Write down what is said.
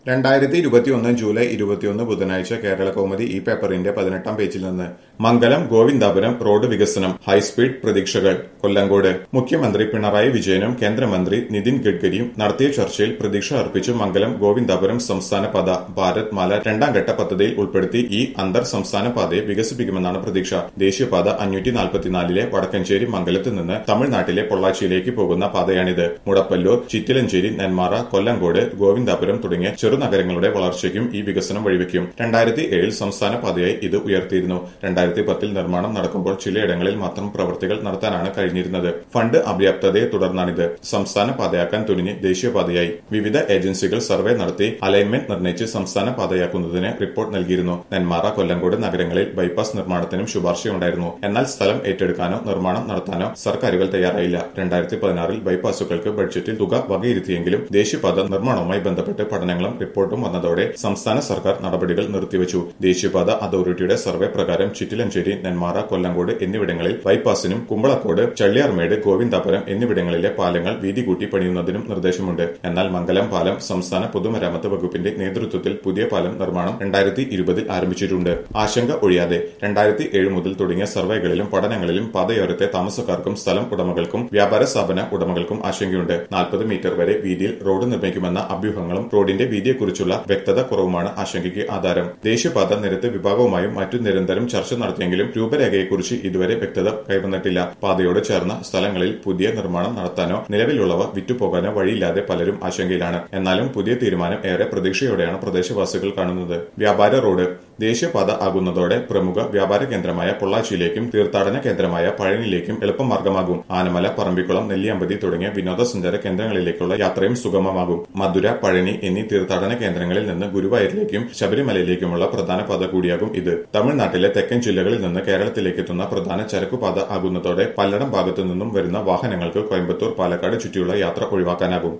രണ്ടായിരത്തി ഇരുപത്തിയൊന്ന് ജൂലൈ ഇരുപത്തിയൊന്ന് ബുധനാഴ്ച കേരള കൗമുദി ഈ പേപ്പറിന്റെ പതിനെട്ടാം പേജിൽ നിന്ന് മംഗലം ഗോവിന്ദാപുരം റോഡ് വികസനം ഹൈസ്പീഡ് പ്രതീക്ഷകൾ കൊല്ലങ്കോട് മുഖ്യമന്ത്രി പിണറായി വിജയനും കേന്ദ്രമന്ത്രി നിതിൻ ഗഡ്കരിയും നടത്തിയ ചർച്ചയിൽ പ്രതീക്ഷ അർപ്പിച്ചു മംഗലം ഗോവിന്ദാപുരം സംസ്ഥാന പാത ഭാരത് മാല രണ്ടാം ഘട്ട പദ്ധതിയിൽ ഉൾപ്പെടുത്തി ഈ അന്തർ സംസ്ഥാന പാതയെ വികസിപ്പിക്കുമെന്നാണ് പ്രതീക്ഷ ദേശീയപാത അഞ്ഞൂറ്റി നാൽപ്പത്തിനാലിലെ വടക്കഞ്ചേരി മംഗലത്ത് നിന്ന് തമിഴ്നാട്ടിലെ പൊള്ളാച്ചിയിലേക്ക് പോകുന്ന പാതയാണിത് മുടപ്പല്ലൂർ ചിറ്റിലഞ്ചേരി നെന്മാറ കൊല്ലങ്കോട് ഗോവിന്ദാപുരം തുടങ്ങിയ ചെറുനഗരങ്ങളുടെ വളർച്ചയ്ക്കും ഈ വികസനം വഴിവെക്കും രണ്ടായിരത്തി ഏഴിൽ സംസ്ഥാന പാതയായി ഇത് ഉയർത്തിയിരുന്നു രണ്ടായിരത്തി പത്തിൽ നിർമ്മാണം നടക്കുമ്പോൾ ചിലയിടങ്ങളിൽ മാത്രം പ്രവൃത്തികൾ നടത്താനാണ് കഴിഞ്ഞിരുന്നത് ഫണ്ട് അപര്യാപ്തതയെ തുടർന്നാണിത് സംസ്ഥാന പാതയാക്കാൻ തുനിഞ്ഞ് ദേശീയപാതയായി വിവിധ ഏജൻസികൾ സർവേ നടത്തി അലൈൻമെന്റ് നിർണ്ണയിച്ച് സംസ്ഥാന പാതയാക്കുന്നതിന് റിപ്പോർട്ട് നൽകിയിരുന്നു നെന്മാറ കൊല്ലങ്കോട് നഗരങ്ങളിൽ ബൈപ്പാസ് നിർമ്മാണത്തിനും ശുപാർശയുണ്ടായിരുന്നു എന്നാൽ സ്ഥലം ഏറ്റെടുക്കാനോ നിർമ്മാണം നടത്താനോ സർക്കാരുകൾ തയ്യാറായില്ല രണ്ടായിരത്തി പതിനാറിൽ ബൈപ്പാസുകൾക്ക് ബഡ്ജറ്റിൽ തുക വകയിരുത്തിയെങ്കിലും ദേശീയപാത നിർമ്മാണവുമായി ബന്ധപ്പെട്ട് പഠനങ്ങളും റിപ്പോർട്ടും വന്നതോടെ സംസ്ഥാന സർക്കാർ നടപടികൾ നിർത്തിവച്ചു ദേശീയപാത അതോറിറ്റിയുടെ സർവേ പ്രകാരം ചിറ്റിലഞ്ചേരി നെന്മാറ കൊല്ലങ്കോട് എന്നിവിടങ്ങളിൽ ബൈപ്പാസിനും കുമ്പളക്കോട് ചള്ളിയാർമേട് ഗോവിന്ദാപുരം എന്നിവിടങ്ങളിലെ പാലങ്ങൾ വീതി കൂട്ടി പണിയുന്നതിനും നിർദ്ദേശമുണ്ട് എന്നാൽ മംഗലം പാലം സംസ്ഥാന പൊതുമരാമത്ത് വകുപ്പിന്റെ നേതൃത്വത്തിൽ പുതിയ പാലം നിർമ്മാണം രണ്ടായിരത്തി ഇരുപതിൽ ആരംഭിച്ചിട്ടുണ്ട് ആശങ്ക ഒഴിയാതെ രണ്ടായിരത്തി ഏഴ് മുതൽ തുടങ്ങിയ സർവേകളിലും പഠനങ്ങളിലും പാതയോരത്തെ താമസക്കാർക്കും സ്ഥലം ഉടമകൾക്കും വ്യാപാര സ്ഥാപന ഉടമകൾക്കും ആശങ്കയുണ്ട് നാൽപ്പത് മീറ്റർ വരെ വീതിയിൽ റോഡ് നിർമ്മിക്കുമെന്ന അഭ്യൂഹങ്ങളും റോഡിന്റെ വീതിയെക്കുറിച്ചുള്ള വ്യക്തത കുറവുമാണ് ആശങ്കയ്ക്ക് ആധാരം ദേശീയപാത നിരത്ത് വിഭാഗവുമായും മറ്റു നിരന്തരം ചർച്ച നടത്തിയെങ്കിലും രൂപരേഖയെക്കുറിച്ച് ഇതുവരെ വ്യക്തത കൈവന്നിട്ടില്ല പാതയോട് ചേർന്ന സ്ഥലങ്ങളിൽ പുതിയ നിർമ്മാണം നടത്താനോ നിലവിലുള്ളവ വിറ്റുപോകാനോ വഴിയില്ലാതെ പലരും ആശങ്കയിലാണ് എന്നാലും പുതിയ തീരുമാനം ഏറെ പ്രതീക്ഷയോടെയാണ് പ്രദേശവാസികൾ കാണുന്നത് വ്യാപാര റോഡ് ദേശീയപാത ആകുന്നതോടെ പ്രമുഖ വ്യാപാര കേന്ദ്രമായ പൊള്ളാച്ചിയിലേക്കും തീർത്ഥാടന കേന്ദ്രമായ പഴനിയിലേക്കും എളുപ്പമാർഗമാകും ആനമല പറമ്പിക്കുളം നെല്ലിയമ്പതി തുടങ്ങിയ വിനോദസഞ്ചാര കേന്ദ്രങ്ങളിലേക്കുള്ള യാത്രയും സുഗമമാകും മധുര പഴനി എന്നീ തീർത്ഥാടന കേന്ദ്രങ്ങളിൽ നിന്ന് ഗുരുവായൂരിലേക്കും ശബരിമലയിലേക്കുമുള്ള പ്രധാന പാത കൂടിയാകും ഇത് തമിഴ്നാട്ടിലെ തെക്കൻ ജില്ലകളിൽ നിന്ന് കേരളത്തിലേക്ക് എത്തുന്ന പ്രധാന ചരക്കുപാത ആകുന്നതോടെ പല്ലടം ഭാഗത്തു നിന്നും വരുന്ന വാഹനങ്ങൾക്ക് കോയമ്പത്തൂർ പാലക്കാട് ചുറ്റിയുള്ള യാത്ര ഒഴിവാക്കാനാകും